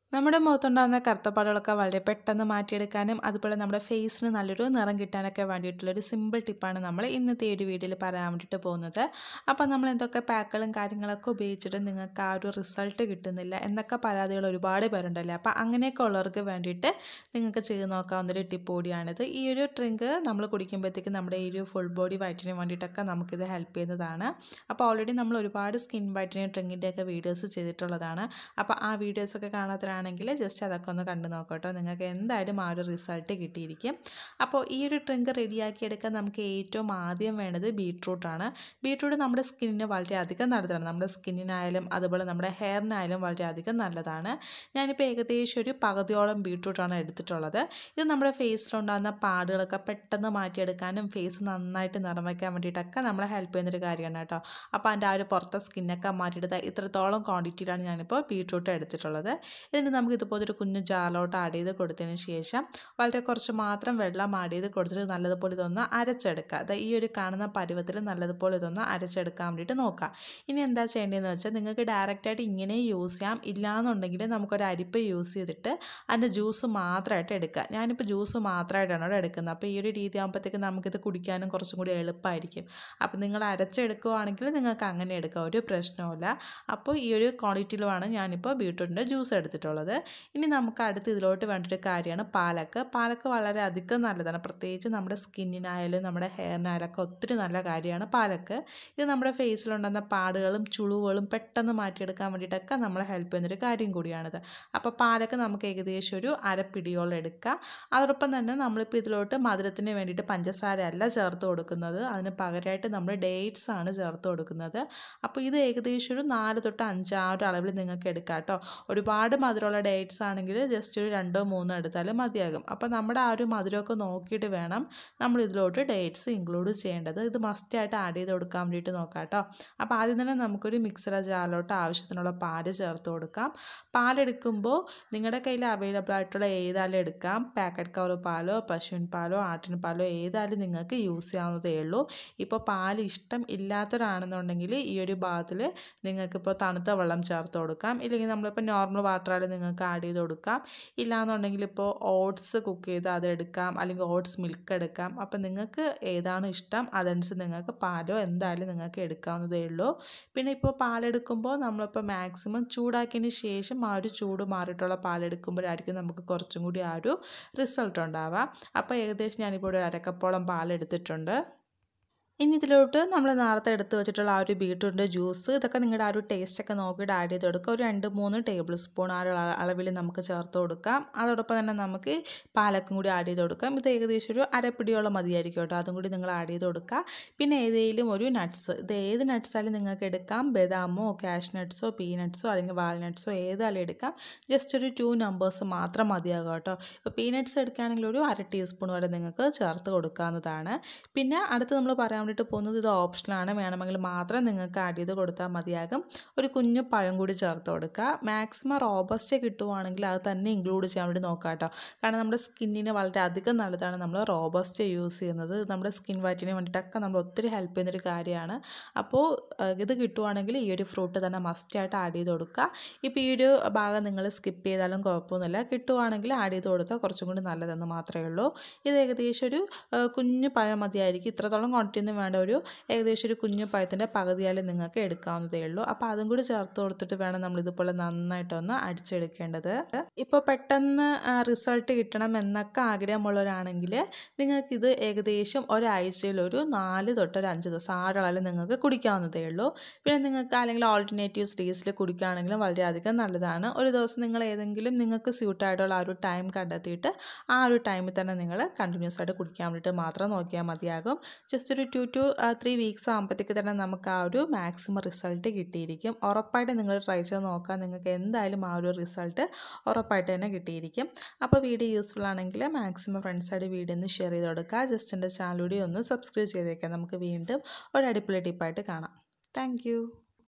നമ്മുടെ മുഖത്തുണ്ടാകുന്ന കറുത്തപ്പാടുകളൊക്കെ വളരെ പെട്ടെന്ന് മാറ്റിയെടുക്കാനും അതുപോലെ നമ്മുടെ ഫേസിന് നല്ലൊരു നിറം കിട്ടാനൊക്കെ വേണ്ടിയിട്ടുള്ളൊരു സിമ്പിൾ ടിപ്പാണ് നമ്മൾ ഇന്നത്തെ ഈ ഒരു വീഡിയോയിൽ പറയാൻ വേണ്ടിയിട്ട് പോകുന്നത് അപ്പോൾ നമ്മൾ എന്തൊക്കെ പാക്കുകളും കാര്യങ്ങളൊക്കെ ഉപയോഗിച്ചിട്ട് നിങ്ങൾക്ക് ആ ഒരു റിസൾട്ട് കിട്ടുന്നില്ല എന്നൊക്കെ പരാതികൾ ഒരുപാട് പേരുണ്ടല്ലേ അപ്പോൾ അങ്ങനെയൊക്കെ ഉള്ളവർക്ക് വേണ്ടിയിട്ട് നിങ്ങൾക്ക് ചെയ്ത് നോക്കാവുന്ന ഒരു ടിപ്പ് കൂടിയാണിത് ഈ ഒരു ഡ്രിങ്ക് നമ്മൾ കുടിക്കുമ്പോഴത്തേക്ക് നമ്മുടെ ഈ ഒരു ഫുൾ ബോഡി വൈറ്റിന് വേണ്ടിയിട്ടൊക്കെ നമുക്കിത് ഹെൽപ്പ് ചെയ്യുന്നതാണ് അപ്പോൾ ഓൾറെഡി നമ്മൾ ഒരുപാട് സ്കിൻ വൈറ്റനിങ് ഡ്രിങ്കിൻ്റെയൊക്കെ വീഡിയോസ് ചെയ്തിട്ടുള്ളതാണ് അപ്പോൾ ആ വീഡിയോസൊക്കെ കാണാത്തവരാണെങ്കിൽ ജസ്റ്റ് അതൊക്കെ ഒന്ന് കണ്ടു നോക്കട്ടോ നിങ്ങൾക്ക് എന്തായാലും ആ ഒരു റിസൾട്ട് കിട്ടിയിരിക്കും അപ്പോൾ ഈ ഒരു ഡ്രിങ്ക് റെഡിയാക്കിയെടുക്കാൻ നമുക്ക് ഏറ്റവും ആദ്യം വേണ്ടത് ബീട്രൂട്ടാണ് ബീട്രൂട്ട് നമ്മുടെ സ്കിന്നിന് വളരെയധികം നല്ലതാണ് നമ്മുടെ സ്കിന്നിനായാലും അതുപോലെ നമ്മുടെ ഹെയറിനായാലും വളരെയധികം നല്ലതാണ് ഞാനിപ്പോൾ ഏകദേശം ഒരു പകുതിയോളം ബീട്രൂട്ടാണ് എടുത്തിട്ടുള്ളത് ഇത് നമ്മുടെ ഫേസിലുണ്ടാകുന്ന പാടുകളൊക്കെ പെട്ടെന്ന് മാറ്റിയെടുക്കാനും ഫേസ് നന്നായിട്ട് നിറം വയ്ക്കാൻ വേണ്ടിയിട്ടൊക്കെ നമ്മളെ ഹെൽപ്പ് ചെയ്യുന്നൊരു കാര്യമാണ് കേട്ടോ അപ്പോൾ അതിൻ്റെ ആ ഒരു പുറത്തെ സ്കിന്നൊക്കെ മാറ്റിയെടുത്ത ഇത്രത്തോളം ക്വാണ്ടിറ്റിയിലാണ് ഞാനിപ്പോൾ ബീട്രൂട്ട് എടുത്തിട്ടുള്ളത് ഇതിന് നമുക്ക് ഇതുപോലെ ഒരു കുഞ്ഞു ജാലോട്ട് ആഡ് ചെയ്ത് കൊടുത്തതിന് ശേഷം വളരെ കുറച്ച് മാത്രം വെള്ളം ആഡ് ചെയ്ത് കൊടുത്തിട്ട് നല്ലതുപോലെ ഇതൊന്ന് അരച്ചെടുക്കുക അത് ഈ ഒരു കാണുന്ന പരുവത്തിൽ നല്ലതുപോലെ ഇതൊന്ന് അരച്ചെടുക്കാൻ വേണ്ടിയിട്ട് നോക്കുക ഇനി എന്താ ചെയ്യേണ്ടതെന്ന് വെച്ചാൽ നിങ്ങൾക്ക് ഡയറക്റ്റായിട്ട് ഇങ്ങനെ യൂസ് ചെയ്യാം ഇല്ലയെന്നുണ്ടെങ്കിൽ നമുക്കൊരു അരിപ്പ് യൂസ് ചെയ്തിട്ട് അതിൻ്റെ ജ്യൂസ് മാത്രമായിട്ട് എടുക്കുക ഞാനിപ്പോൾ ജ്യൂസ് മാത്രമായിട്ടാണ് ഇവിടെ എടുക്കുന്നത് അപ്പോൾ ഈ ഒരു രീതി ആകുമ്പോഴത്തേക്ക് നമുക്കിത് കുടിക്കാനും കുറച്ചും കൂടി എളുപ്പമായിരിക്കും അപ്പോൾ നിങ്ങൾ അരച്ചെടുക്കുകയാണെങ്കിൽ നിങ്ങൾക്ക് അങ്ങനെ എടുക്കാം ഒരു പ്രശ്നവുമില്ല അപ്പോൾ ഈ ഒരു ക്വാണ്ടിറ്റിയിലുമാണ് ഞാനിപ്പോൾ ബീട്രൂട്ടിൻ്റെ ജ്യൂസ് എടുത്തിട്ടുള്ളത് ഇനി നമുക്ക് അടുത്ത് ഇതിലോട്ട് വേണ്ടൊരു കാര്യമാണ് പാലക്ക് പാലക്ക് വളരെ അധികം നല്ലതാണ് പ്രത്യേകിച്ച് നമ്മുടെ സ്കിന്നിനായാലും നമ്മുടെ ഹെയറിനായാലും ഒക്കെ ഒത്തിരി നല്ല കാര്യമാണ് പാലക്ക് ഇത് നമ്മുടെ ഫേസിലുണ്ടാകുന്ന പാടുകളും ചുളിവുകളും പെട്ടെന്ന് മാറ്റിയെടുക്കാൻ വേണ്ടിയിട്ടൊക്കെ നമ്മളെ ഹെൽപ്പ് ചെയ്യുന്നൊരു കാര്യം കൂടിയാണിത് അപ്പോൾ പാലക്ക് നമുക്ക് ഏകദേശം ഒരു അരപ്പിടിയോളം എടുക്കുക അതോടൊപ്പം തന്നെ നമ്മളിപ്പോൾ ഇതിലോട്ട് മധുരത്തിന് വേണ്ടിയിട്ട് പഞ്ചസാര അല്ല ചേർത്ത് കൊടുക്കുന്നത് അതിന് പകരമായിട്ട് നമ്മൾ ഡേറ്റ്സ് ആണ് ചേർത്ത് കൊടുക്കുന്നത് അപ്പോൾ ഇത് ഏകദേശം ഒരു നാല് തൊട്ട് അഞ്ച് ആ ഒരു അളവിൽ നിങ്ങൾക്ക് എടുക്കാം കേട്ടോ ഒരുപാട് മധുരമുള്ള ഡേറ്റ്സ് ആണെങ്കിൽ ജസ്റ്റ് ഒരു രണ്ടോ മൂന്നോ എടുത്താലും മതിയാകും അപ്പോൾ നമ്മുടെ ആ ഒരു മധുരമൊക്കെ നോക്കിയിട്ട് വേണം നമ്മൾ ഇതിലോട്ട് ഡേറ്റ്സ് ഇൻക്ലൂഡ് ചെയ്യേണ്ടത് ഇത് മസ്റ്റായിട്ട് ആഡ് ചെയ്ത് കൊടുക്കാൻ വേണ്ടിയിട്ട് നോക്കാം കേട്ടോ അപ്പോൾ ആദ്യം തന്നെ നമുക്കൊരു മിക്സറ ജാറിലോട്ട് ആവശ്യത്തിനുള്ള പാല് ചേർത്ത് കൊടുക്കാം പാലെടുക്കുമ്പോൾ നിങ്ങളുടെ കയ്യിൽ അവൈലബിൾ ആയിട്ടുള്ള ഏതായാലും എടുക്കാം പാക്കറ്റ് കവർ പാലോ പശുവിൻ പാലോ ആട്ടിൻ പാലോ ഏതായാലും നിങ്ങൾക്ക് യൂസ് ചെയ്യാവുന്നതേ ഉള്ളൂ ഇപ്പോൾ പാൽ ഇഷ്ടം ഇല്ലാത്തവരാണെന്നുണ്ടെങ്കിൽ ഈ ഒരു ഭാഗത്തിൽ നിങ്ങൾക്കിപ്പോൾ തണുത്ത വെള്ളം ചേർത്ത് കൊടുക്കാം ഇല്ലെങ്കിൽ നമ്മളിപ്പോൾ നോർമൽ വാട്ടറായാലും നിങ്ങൾക്ക് ആഡ് ചെയ്ത് കൊടുക്കാം ഇല്ലാന്നുണ്ടെങ്കിൽ ഇപ്പോൾ ഓട്സ് കുക്ക് ചെയ്ത് അത് എടുക്കാം അല്ലെങ്കിൽ ഓട്സ് മിൽക്ക് എടുക്കാം അപ്പോൾ നിങ്ങൾക്ക് ഏതാണ് ഇഷ്ടം അതനുസരിച്ച് നിങ്ങൾക്ക് പാലോ എന്തായാലും നിങ്ങൾക്ക് എടുക്കാവുന്നതേ ഉള്ളൂ പിന്നെ ഇപ്പോൾ പാലെടുക്കുമ്പോൾ നമ്മളിപ്പോൾ മാക്സിമം ചൂടാക്കിയതിന് ശേഷം ആ ഒരു ചൂട് മാറിയിട്ടുള്ള പാലെടുക്കുമ്പോഴായിരിക്കും നമുക്ക് കുറച്ചും കൂടി ആ ഒരു റിസൾട്ട് ഉണ്ടാവുക അപ്പോൾ ഏകദേശം ഞാനിപ്പോൾ ഒരു അരക്കപ്പോളം പാലെടുത്തിട്ടുണ്ട് ഇനി ഇതിലോട്ട് നമ്മൾ നേരത്തെ എടുത്ത് വെച്ചിട്ടുള്ള ആ ഒരു ബീട്രൂട്ടിൻ്റെ ജ്യൂസ് ഇതൊക്കെ നിങ്ങളുടെ ആ ഒരു ടേസ്റ്റൊക്കെ നോക്കിയിട്ട് ആഡ് ചെയ്ത് കൊടുക്കുക ഒരു രണ്ട് മൂന്ന് ടേബിൾ സ്പൂൺ ആ ഒരു അളവിൽ നമുക്ക് ചേർത്ത് കൊടുക്കാം അതോടൊപ്പം തന്നെ നമുക്ക് പാലക്കും കൂടി ആഡ് ചെയ്ത് കൊടുക്കാം ഇത് ഏകദേശം ഒരു അരപ്പിടിയോളം മതിയായിരിക്കും കേട്ടോ അതും കൂടി നിങ്ങൾ ആഡ് ചെയ്ത് കൊടുക്കുക പിന്നെ ഏതെങ്കിലും ഒരു നട്ട്സ് ഇത് ഏത് നട്ട്സായാലും നിങ്ങൾക്ക് എടുക്കാം ബദാമോ കാഷ് നട്ട്സോ പീനട്ട്സോ അല്ലെങ്കിൽ വാൾനട്ട്സോ ഏതായാലും എടുക്കാം ജസ്റ്റ് ഒരു ടു നമ്പേഴ്സ് മാത്രം മതിയാകും കേട്ടോ ഇപ്പോൾ പീനട്ട്സ് എടുക്കുകയാണെങ്കിൽ ഒരു അര ടീസ്പൂൺ വരെ നിങ്ങൾക്ക് ചേർത്ത് കൊടുക്കാവുന്നതാണ് പിന്നെ അടുത്ത് നമ്മൾ പറയാൻ വേണ്ടിയിട്ട് പോകുന്നത് ഇത് ഓപ്ഷനാണ് വേണമെങ്കിൽ മാത്രം നിങ്ങൾക്ക് ആഡ് ചെയ്ത് കൊടുത്താൽ മതിയാകും ഒരു കുഞ്ഞു പഴം കൂടി ചേർത്ത് കൊടുക്കുക മാക്സിമം റോബസ്റ്റ് കിട്ടുവാണെങ്കിൽ അത് തന്നെ ഇൻക്ലൂഡ് ചെയ്യാൻ വേണ്ടി നോക്കാം കേട്ടോ കാരണം നമ്മുടെ സ്കിന്നിന് വളരെ അധികം നല്ലതാണ് നമ്മൾ റോബസ്റ്റ് യൂസ് ചെയ്യുന്നത് നമ്മുടെ സ്കിൻ വൈറ്റിന് വേണ്ടിയിട്ടൊക്കെ നമ്മൾ ഒത്തിരി ഹെൽപ്പ് ചെയ്യുന്നൊരു കാര്യമാണ് അപ്പോൾ ഇത് കിട്ടുവാണെങ്കിൽ ഈ ഒരു ഫ്രൂട്ട് തന്നെ മസ്റ്റായിട്ട് ആഡ് ചെയ്ത് കൊടുക്കുക ഇപ്പോൾ ഈ ഒരു ഭാഗം നിങ്ങൾ സ്കിപ്പ് ചെയ്താലും കുഴപ്പമൊന്നുമില്ല കിട്ടുവാണെങ്കിൽ ആഡ് ചെയ്ത് കൊടുത്താൽ കുറച്ചും കൂടി നല്ലതെന്ന് മാത്രമേ ഉള്ളൂ ഇത് ഏകദേശം ഒരു കുഞ്ഞു പഴം മതിയായിരിക്കും ഇത്രത്തോളം ക്വാണ്ടിറ്റി ഒന്നും വേണ്ട ഒരു ഏകദേശം ഒരു കുഞ്ഞു പഴത്തിൻ്റെ പകുതിയാലും നിങ്ങൾക്ക് എടുക്കാവുന്നതേ ഉള്ളൂ അപ്പോൾ അതും കൂടി ചേർത്ത് കൊടുത്തിട്ട് വേണം നമ്മൾ ഇതുപോലെ നന്നായിട്ടൊന്ന് അടിച്ചെടുക്കേണ്ടത് ഇപ്പോൾ പെട്ടെന്ന് റിസൾട്ട് കിട്ടണം എന്നൊക്കെ ആഗ്രഹമുള്ളവരാണെങ്കിൽ നിങ്ങൾക്കിത് ഏകദേശം ഒരാഴ്ചയിൽ ഒരു നാല് തൊട്ട് ഒരു അഞ്ച് ദിവസം ആറളവിൽ നിങ്ങൾക്ക് കുടിക്കാവുന്നതേ ഉള്ളൂ പിന്നെ നിങ്ങൾക്ക് അല്ലെങ്കിൽ ഓൾട്ടർനേറ്റീവ്സ് ഡേയ്സിൽ കുടിക്കുകയാണെങ്കിലും വളരെയധികം നല്ലതാണ് ഒരു ദിവസം നിങ്ങൾ ഏതെങ്കിലും നിങ്ങൾക്ക് സ്യൂട്ടായിട്ടുള്ള ആ ഒരു ടൈം കണ്ടെത്തിയിട്ട് ആ ഒരു ടൈമിൽ തന്നെ നിങ്ങൾ കണ്ടിന്യൂസ് ആയിട്ട് കുടിക്കാൻ വേണ്ടിയിട്ട് മാത്രം നോക്കിയാൽ മതിയാകും ജസ്റ്റ് ഒരു ടു ടു ത്രീ വീക്സ് ആകുമ്പോഴത്തേക്ക് തന്നെ നമുക്ക് ആ ഒരു മാക്സിമം റിസൾട്ട് കിട്ടിയിരിക്കും ഉറപ്പായിട്ട് നിങ്ങൾ ട്രൈ ചെയ്ത് നോക്കാം നിങ്ങൾക്ക് എന്തായാലും ആ ഒരു റിസൾട്ട് ഉറപ്പായിട്ട് തന്നെ കിട്ടിയിരിക്കും അപ്പോൾ വീഡിയോ യൂസ്ഫുൾ ആണെങ്കിൽ മാക്സിമം ഫ്രണ്ട്സായിട്ട് വീഡിയോ ഒന്ന് ഷെയർ ചെയ്ത് കൊടുക്കുക ജസ്റ്റ് എൻ്റെ ചാനൽ കൂടി ഒന്ന് സബ്സ്ക്രൈബ് ചെയ്തേക്കാം നമുക്ക് വീണ്ടും ഒരു അടിപൊളി ടിപ്പായിട്ട് കാണാം താങ്ക്